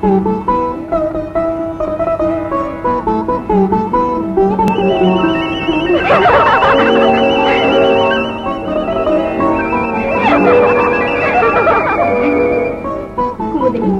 కుముదిని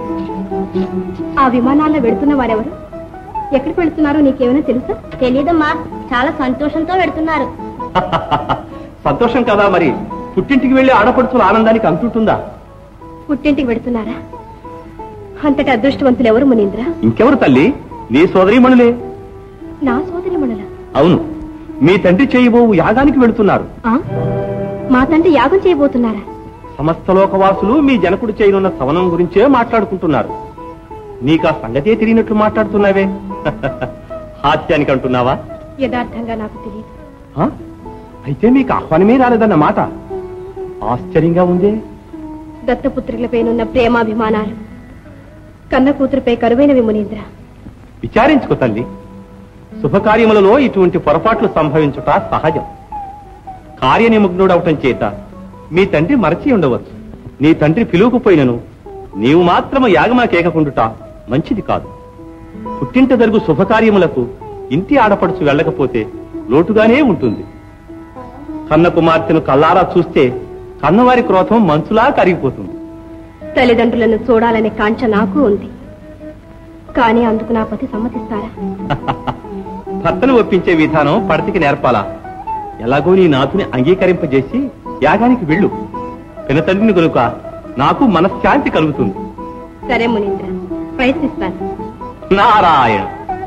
ఆ విమానాల్లో వెడుతున్న వారెవరు ఎక్కడికి వెళుతున్నారో నీకేమైనా తెలుసా తెలీదమ్మా చాలా సంతోషంతో పెడుతున్నారు సంతోషం కదా మరి పుట్టింటికి వెళ్లి ఆడపడుచుల ఆనందానికి అంతుంటుందా పుట్టింటికి వెడుతున్నారా అంతటి అదృష్టవంతులు ఎవరు మునీంద్ర ఇంకెవరు తల్లి నీ సోదరీమణులే నా సోదరి మణుల అవును మీ తండ్రి చేయబోవు యాగానికి వెళుతున్నారు మా తండ్రి యాగం చేయబోతున్నారా సమస్త లోకవాసులు మీ జనకుడు చేయనున్న సవనం గురించే మాట్లాడుకుంటున్నారు నీకు ఆ సంగతే తెలియనట్లు మాట్లాడుతున్నావే హాస్యానికి అంటున్నావా యథార్థంగా నాకు తెలియదు ఆ? అయితే మీకు ఆహ్వానమే రాలేదన్న మాట ఆశ్చర్యంగా ఉందే దత్తపుత్రులపైనున్న ప్రేమాభిమానాలు కన్న కూతురుపై కరువైనవి మునీంద్ర విచారించుకో తల్లి శుభకార్యములలో ఇటువంటి పొరపాట్లు సంభవించుట సహజం కార్యనిమగ్నుడవటం చేత మీ తండ్రి మరచి ఉండవచ్చు నీ తండ్రి పిలువకపోయినను నీవు మాత్రము యాగమా కేకకుండుట మంచిది కాదు పుట్టింట జరుగు శుభకార్యములకు ఇంటి ఆడపడుచు వెళ్ళకపోతే లోటుగానే ఉంటుంది కన్న కుమార్తెను కల్లారా చూస్తే కన్నవారి క్రోధం మంచులా కరిగిపోతుంది తల్లిదండ్రులను చూడాలనే కాంక్ష నాకు ఉంది కానీ అందుకు నా పతి సమ్మతిస్తారా భర్తను ఒప్పించే విధానం పడతికి నేర్పాలా ఎలాగో నీ నాతుని అంగీకరింపజేసి యాగానికి వెళ్ళు పినతండ్రిని కనుక నాకు మనశ్శాంతి కలుగుతుంది సరే మునీంద్ర ప్రయత్నిస్తాను నారాయణ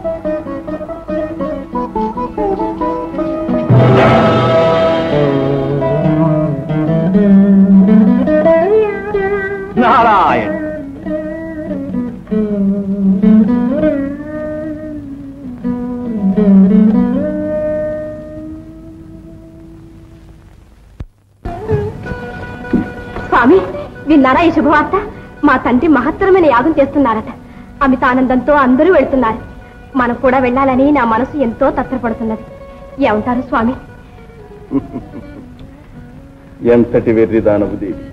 నారాయణ స్వామి విన్నారా ఈ శుభవార్త మా తండ్రి మహత్తరమైన యాగం చేస్తున్నారట అమితానందంతో అందరూ వెళ్తున్నారు మనం కూడా వెళ్ళాలని నా మనసు ఎంతో తత్తరపడుతున్నది ఏమంటారు స్వామి ఎంతటి వెర్రి దానవు దేవి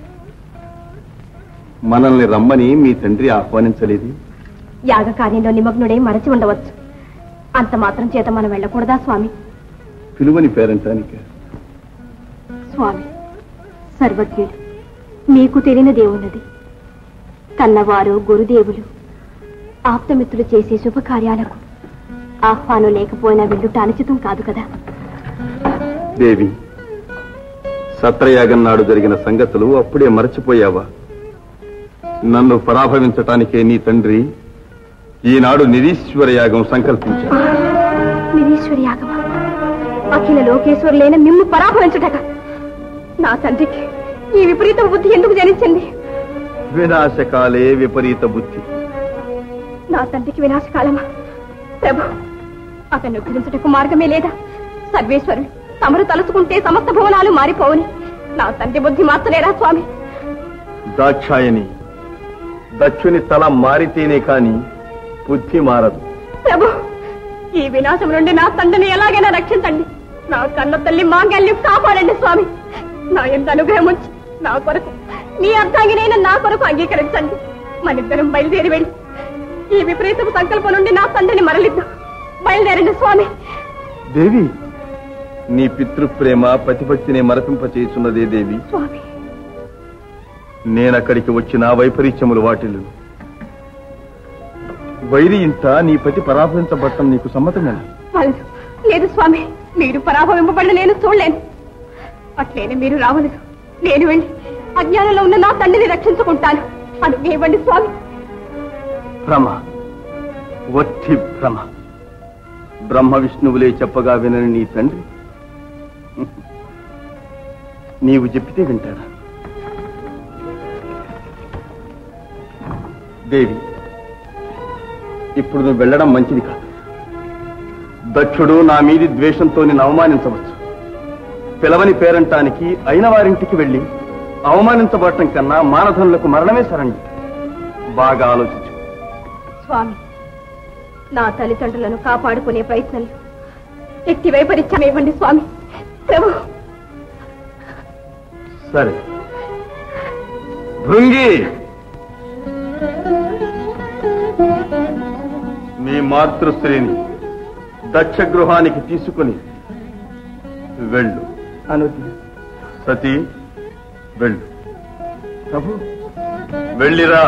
మనల్ని రమ్మని మీ తండ్రి ఆహ్వానించలేదు యాగ కార్యంలో నిమగ్నుడై మరచి ఉండవచ్చు అంత మాత్రం చేత మనం వెళ్ళకూడదా స్వామి పిలువని పేరంటానిక స్వామి సర్వజ్ఞుడు మీకు తెలియని దేవున్నది కన్నవారు గురుదేవులు ఆప్తమిత్రులు చేసే శుభకార్యాలకు ఆహ్వానం లేకపోయినా వెళ్ళుట అనుచితం కాదు కదా దేవి సత్రయాగం నాడు జరిగిన సంగతులు అప్పుడే మరచిపోయావా నన్ను పరాభవించటానికే నీ తండ్రి ఈనాడు నిరీశ్వర యాగం సంకల్పించాడు నిరీశ్వరి యాగమా అఖిల లోకేశ్వరులైన మిమ్ము పరాభవించుటక నా తండ్రికి ఈ విపరీత బుద్ధి ఎందుకు జనించింది వినాశకాలే విపరీత బుద్ధి నా తండ్రికి వినాశకాలమా ప్రభు అతన్ని ఉద్ధరించుటకు మార్గమే లేదా సర్వేశ్వరుడు తమరు తలుచుకుంటే సమస్త భువనాలు మారిపోవని నా తండ్రి బుద్ధి మార్చలేరా స్వామి దాక్షాయని దక్షుని తల మారితేనే కాని బుద్ధి మారదు ప్రభు ఈ వినాశం నుండి నా తండ్రిని ఎలాగైనా రక్షించండి నా కన్న తల్లి మాంగల్యం కాపాడండి స్వామి నా ఎంత అనుగ్రహం ఉంచి నా కొరకు మీ అర్థాంగినైన నా కొరకు అంగీకరించండి మనిద్దరం బయలుదేరి వెళ్ళి ఈ విపరీతపు సంకల్పం నుండి నా తండ్రిని మరలిద్దాం బయలుదేరండి స్వామి దేవి నీ పితృప్రేమ ప్రతిపత్తిని మరపింప చేస్తున్నదే దేవి స్వామి నేనక్కడికి వచ్చిన వైపరీత్యములు వాటిల్లు వైరి ఇంట నీ పతి పరాభవించబట్టం నీకు సమ్మతమేనా వలదు లేదు స్వామి మీరు పరాభవింపబడిన నేను చూడలేను అట్లేనే మీరు రావలేదు నేను వెళ్ళి అజ్ఞానంలో ఉన్న నా తండ్రిని రక్షించుకుంటాను అనుగ్రహం ఇవ్వండి స్వామి భ్రమ వట్టి భ్రమ బ్రహ్మ విష్ణువులే చెప్పగా వినని నీ తండ్రి నీవు చెప్పితే వింటాడా దేవి ఇప్పుడు నువ్వు వెళ్ళడం మంచిది కాదు దక్షుడు నా మీది ద్వేషంతో నేను అవమానించవచ్చు పిలవని పేరంటానికి అయిన వారింటికి వెళ్ళి అవమానించబడటం కన్నా మానధనులకు మరణమే సరండి బాగా ఆలోచించు స్వామి నా తల్లిదండ్రులను కాపాడుకునే ప్రయత్నంలో ఎట్టి వైపరీత్యం ఇవ్వండి స్వామి ప్రభు సరే భృంగి మాతృశ్రీని దక్ష గృహానికి తీసుకుని వెళ్ళు అనుజ్ఞ సతీ వెళ్ళు ప్రభు వెళ్ళిరా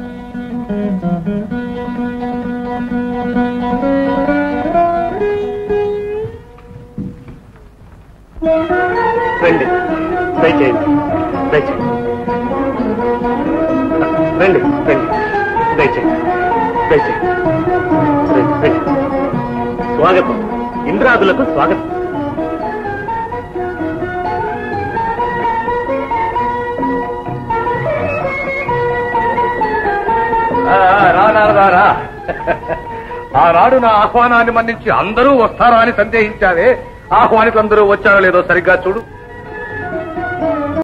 రండి దయచేయండి దయచేయండి రండి రండి దయచేయండి దయచేయండి రండి రండి స్వాగతం ఇంద్రాదులకు స్వాగతం రా నారదా, రా ఆనాడు నా ఆహ్వానాన్ని మన్నించి అందరూ వస్తారా అని సందేహించావే ఆహ్వానితులందరూ వచ్చారో లేదో సరిగ్గా చూడు